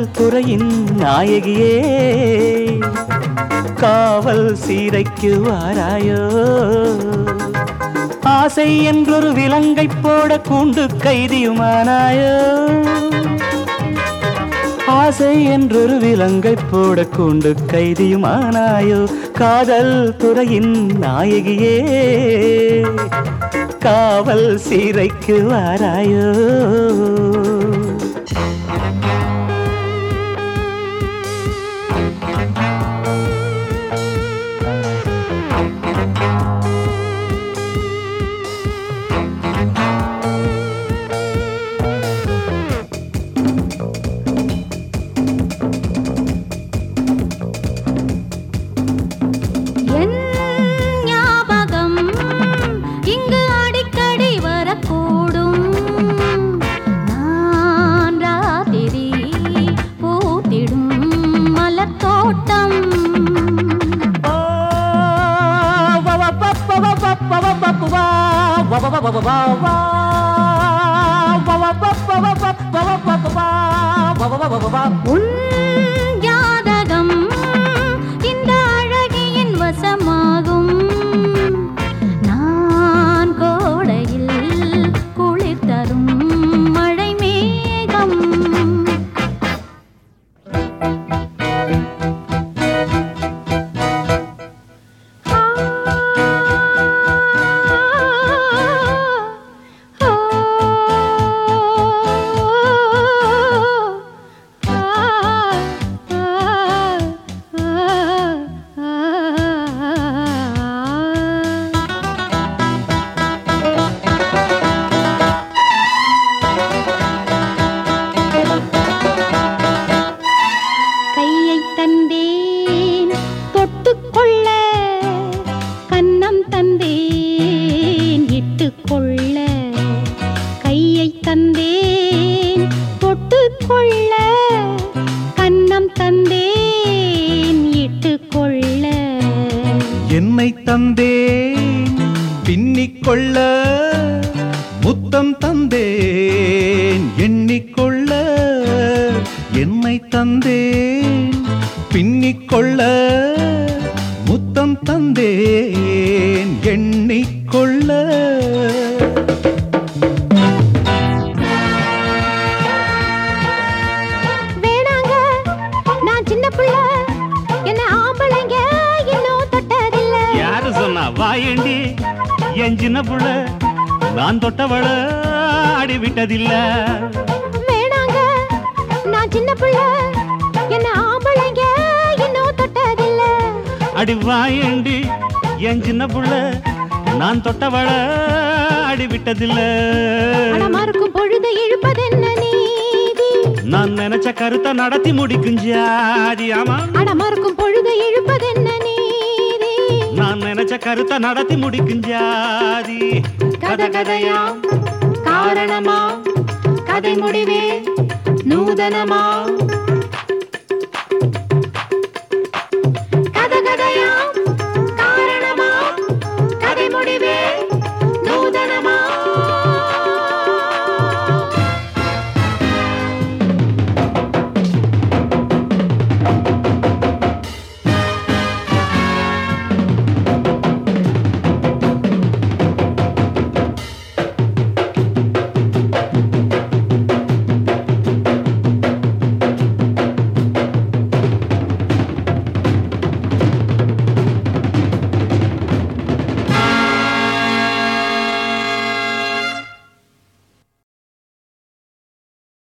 துறையின் நாயகியே காவல் சீரைக்கு வாராயோ ஆசை என்றொரு விலங்கை போட கூண்டு கைதியுமானாயோ ஆசை என்றொரு விலங்கை போட கூண்டு கைதியுமானாயோ காதல் துறையின் நாயகியே காவல் சீரைக்கு வாராயோ என் ஞாபகம் இங்கு அடிக்கடி வரக்கூடும் நான் ராத்திரி பூத்திடும் மலத்தோட்டம் உன் ஜாதகம் இந்த அழகியின் வசமாகும் நான் கோடையில் குளிர் தரும் மழை மேகம் கையை தந்தேன் தொட்டுக்கொள்ள கன்னம் தந்தேன் இட்டுக்கொள்ள கையை தந்தேன் தொட்டுக்கொள்ள கன்னம் தந்தேன் இட்டுக்கொள்ள என்னை தந்தேன் பின்னிக்கொள்ள முத்தம் தந்தேன் எண்ணிக்கொள்ள என்னை தந்தேன் பின்னிக்கொள்ள முத்தம் தந்தேன் எண்ணிக்கொள்ள வேணாங்க நான் சின்ன பிள்ளை என்ன ஆம்பளைங்க இன்னும் தொட்டதில்லை யாரு சொன்னா வாயண்டி என் சின்ன புள்ள நான் தொட்டவள ஆடி விட்டதில்ல வேணாங்க நான் சின்ன பிள்ளை என்ன ஆம்பளைங்க இன்னும் தொட்டதில்ல அடி வாயண்டி என் சின்ன புள்ள நான் தொட்டவள ஆடி விட்டதில்ல அடமாருக்கும் பொழுது இழுப்பதென்ன நீதி நான் நினைச்ச கருத்தை நடத்தி முடிக்கும் ஜாதி ஆமா அடமாருக்கும் பொழுது இழுப்பதென்ன நீதி நான் நினைச்ச கருத்தை நடத்தி முடிக்கும் ஜாதி கதை கதையாம் காரணமா கதை முடிவே நூதனமா